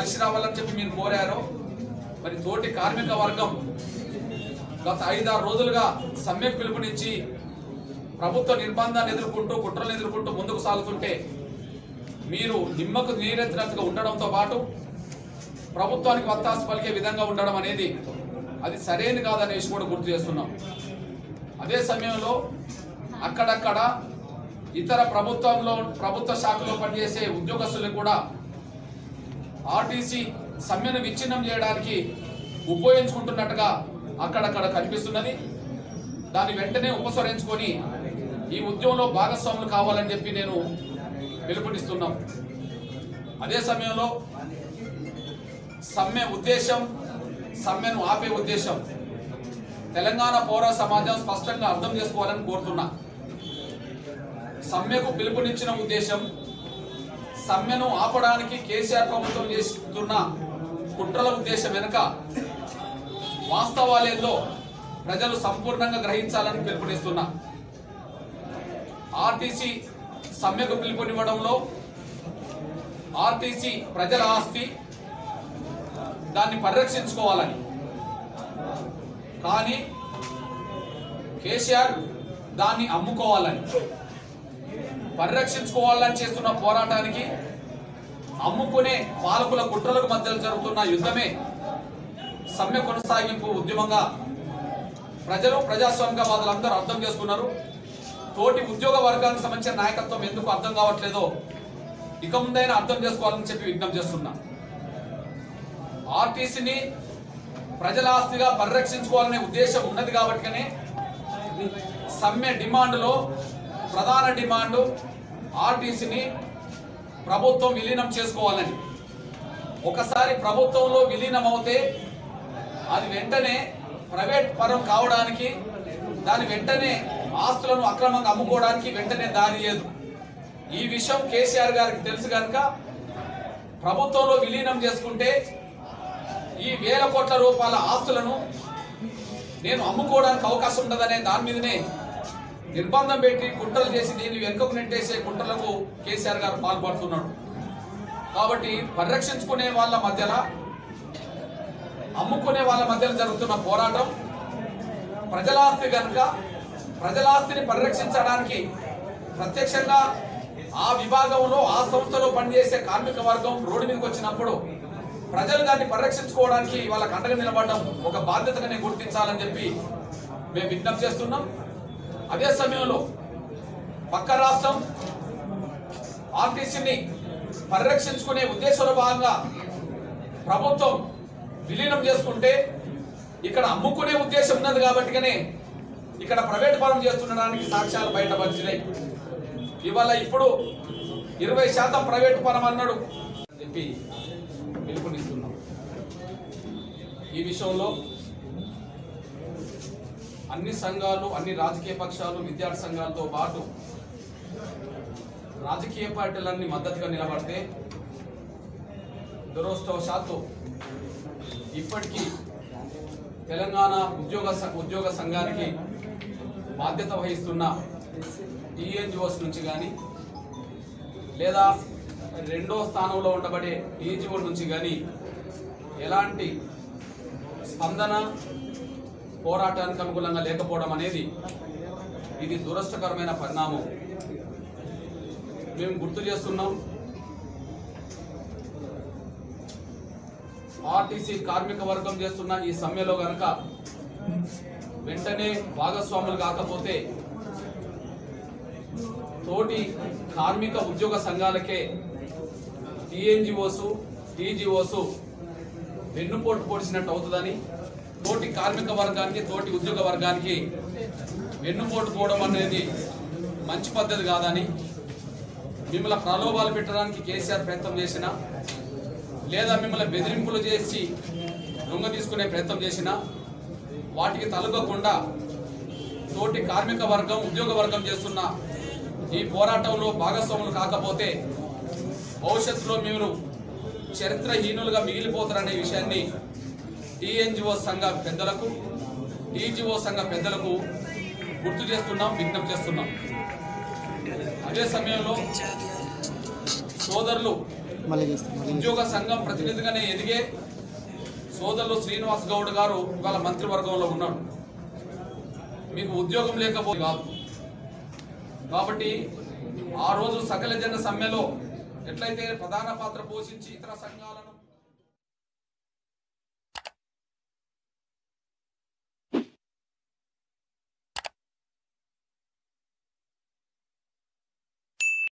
కలిసి రావాలని చెప్పి మీరు కోరారో మరి తోటి కార్మిక వర్గం గత ఐదారు రోజులుగా సమ్మెకు పిలుపునిచ్చి ప్రభుత్వ నిర్బంధాన్ని ఎదుర్కొంటూ కుట్రలను ఎదుర్కొంటూ ముందుకు సాగుతుంటే మీరు నిమ్మకు నీరెత్తినట్టుగా ఉండడంతో పాటు ప్రభుత్వానికి వత్తాసు పలికే విధంగా ఉండడం అనేది అది సరైనది కాదనే విషయం కూడా గుర్తు చేస్తున్నాం అదే సమయంలో అక్కడక్కడ ఇతర ప్రభుత్వంలో ప్రభుత్వ శాఖలో పనిచేసే ఉద్యోగస్తులు కూడా ఆర్టీసీ సమ్మెను విచ్ఛిన్నం చేయడానికి ఉపయోగించుకుంటున్నట్టుగా అక్కడక్కడ కనిపిస్తున్నది దాన్ని వెంటనే ఉపసంహరించుకొని ఈ ఉద్యమంలో భాగస్వాములు కావాలని చెప్పి నేను పిలుపునిస్తున్నాం అదే సమయంలో సమ్మె ఉద్దేశం సమ్మెను ఆపే ఉద్దేశం తెలంగాణ పౌర సమాజం స్పష్టంగా అర్థం చేసుకోవాలని కోరుతున్నా సమ్మెకు పిలుపునిచ్చిన ఉద్దేశం సమ్మెను ఆపడానికి కేసీఆర్ ప్రభుత్వం చేస్తున్న కుట్రల ఉద్దేశం వెనుక వాస్తవాలేందో ప్రజలు సంపూర్ణంగా గ్రహించాలని పిలుపునిస్తున్నా ఆర్టీసీ సమ్మెకు పిలుపునివ్వడంలో ఆర్టీసీ ప్రజల ఆస్తి దాన్ని పరిరక్షించుకోవాలని కానీ కేసీఆర్ దాన్ని అమ్ముకోవాలని పరిరక్షించుకోవాలని చేస్తున్న పోరాటానికి అమ్ముకునే పాలకుల కుట్రలకు మధ్యలో జరుగుతున్న యుద్ధమే సమ్మె కొనసాగింపు ఉద్యమంగా ప్రజలు ప్రజాస్వామికవాదులందరూ అర్థం చేసుకున్నారు తోటి ఉద్యోగ వర్గానికి సంబంధించిన నాయకత్వం ఎందుకు అర్థం కావట్లేదో ఇక ముందైనా అర్థం చేసుకోవాలని చెప్పి విజ్ఞప్తి చేస్తున్నా ఆర్టీసీని ప్రజల ఆస్తిగా పరిరక్షించుకోవాలనే ఉద్దేశం ఉన్నది కాబట్టినే సమ్మె డిమాండ్లో ప్రధాన డిమాండ్ ఆర్టీసీని ప్రభుత్వం విలీనం చేసుకోవాలని ఒకసారి ప్రభుత్వంలో విలీనం అవుతే అది వెంటనే ప్రైవేట్ పరం కావడానికి దాని వెంటనే ఆస్తులను అక్రమంగా అమ్ముకోవడానికి వెంటనే దారి లేదు ఈ విషయం కేసీఆర్ గారికి తెలుసు కనుక ప్రభుత్వంలో విలీనం చేసుకుంటే ఈ వేల కోట్ల రూపాయల ఆస్తులను నేను అమ్ముకోవడానికి అవకాశం ఉండదనే దాని మీదనే నిర్బంధం పెట్టి కుట్రలు చేసి దీన్ని వెనుకకు నెట్టేసే కుట్రలకు కేసీఆర్ గారు పాల్పడుతున్నాడు కాబట్టి పరిరక్షించుకునే వాళ్ళ మధ్యలో అమ్ముకునే వాళ్ళ మధ్యలో జరుగుతున్న పోరాటం ప్రజలాస్తి కనుక ప్రజలాస్తిని పరిరక్షించడానికి ప్రత్యక్షంగా ఆ విభాగంలో ఆ సంస్థలో పనిచేసే కార్మిక వర్గం రోడ్డు మీదకి వచ్చినప్పుడు ప్రజలు దాన్ని పరిరక్షించుకోవడానికి వాళ్ళకి అండగా నిలబడడం ఒక బాధ్యతగానే గుర్తించాలని చెప్పి మేము విజ్ఞప్తి చేస్తున్నాం అదే సమయంలో పక్క రాష్ట్రం ఆర్టీసీని పరిరక్షించుకునే ఉద్దేశంలో భాగంగా ప్రభుత్వం విలీనం చేసుకుంటే ఇక్కడ అమ్ముకునే ఉద్దేశం ఉన్నది కాబట్టిగానే ఇక్కడ ప్రైవేట్ పరం చేస్తుండడానికి సాక్ష్యాలు బయటపరిచినాయి ఇవాళ ఇప్పుడు ఇరవై శాతం ప్రైవేట్ పరం అన్నాడు అని చెప్పి పిలుపునిస్తున్నాం ఈ విషయంలో అన్ని సంఘాలు అన్ని రాజకీయ పక్షాలు విద్యార్థి సంఘాలతో పాటు రాజకీయ పార్టీలన్నీ మద్దతుగా నిలబడితే దురదృష్టవశాత్తు ఇప్పటికీ తెలంగాణ ఉద్యోగ స- ఉద్యోగ సంఘానికి బాధ్యత వహిస్తున్న టీఎన్జిఓస్ నుంచి కానీ లేదా రెండో స్థానంలో ఉండబడే టీజీఓ నుంచి కానీ ఎలాంటి స్పందన పోరాటానికి అనుకూలంగా లేకపోవడం అనేది ఇది దురదృష్టకరమైన పరిణామం మేము గుర్తు చేస్తున్నాం ఆర్టీసీ కార్మిక వర్గం చేస్తున్న ఈ సమ్మెలో గనక వెంటనే భాగస్వాములు కాకపోతే తోటి కార్మిక ఉద్యోగ సంఘాలకే టీఎన్జిఓస్ టీజీఓస్ వెన్నుపోటు పొడిచినట్టు అవుతుందని తోటి కార్మిక వర్గానికి తోటి ఉద్యోగ వర్గానికి వెన్నుపోటు పోవడం అనేది మంచి పద్ధతి కాదని మిమ్మల్ని ప్రలోభాలు పెట్టడానికి కేసీఆర్ ప్రయత్నం చేసినా లేదా మిమ్మల్ని బెదిరింపులు చేసి దొంగ తీసుకునే ప్రయత్నం చేసినా వాటికి తలగకుండా తోటి కార్మిక వర్గం ఉద్యోగ వర్గం చేస్తున్న ఈ పోరాటంలో భాగస్వాములు కాకపోతే భవిష్యత్తులో మీరు చరిత్రహీనులుగా మిగిలిపోతారనే విషయాన్ని టీఎన్జిఓ సంఘ పెద్దలకు టీజీఓ సంఘ పెద్దలకు గుర్తు చేస్తున్నాం విజ్ఞప్తి చేస్తున్నాం అదే సమయంలో సోదరులు మళ్ళీ చేస్తాం మళ్ళీ ఉద్యోగ సంఘం ప్రతినిధిగానే ఎదిగే సోదరులు శ్రీనివాస్ గౌడ్ గారు ఇవాళ మంత్రివర్గంలో ఉన్నాడు మీకు ఉద్యోగం లేకపోతే కాదు కాబట్టి ఆ రోజు సకల జన సమ్మెలో ఎట్లయితే ప్రధాన పాత్ర పోషించి ఇతర సంఘాలను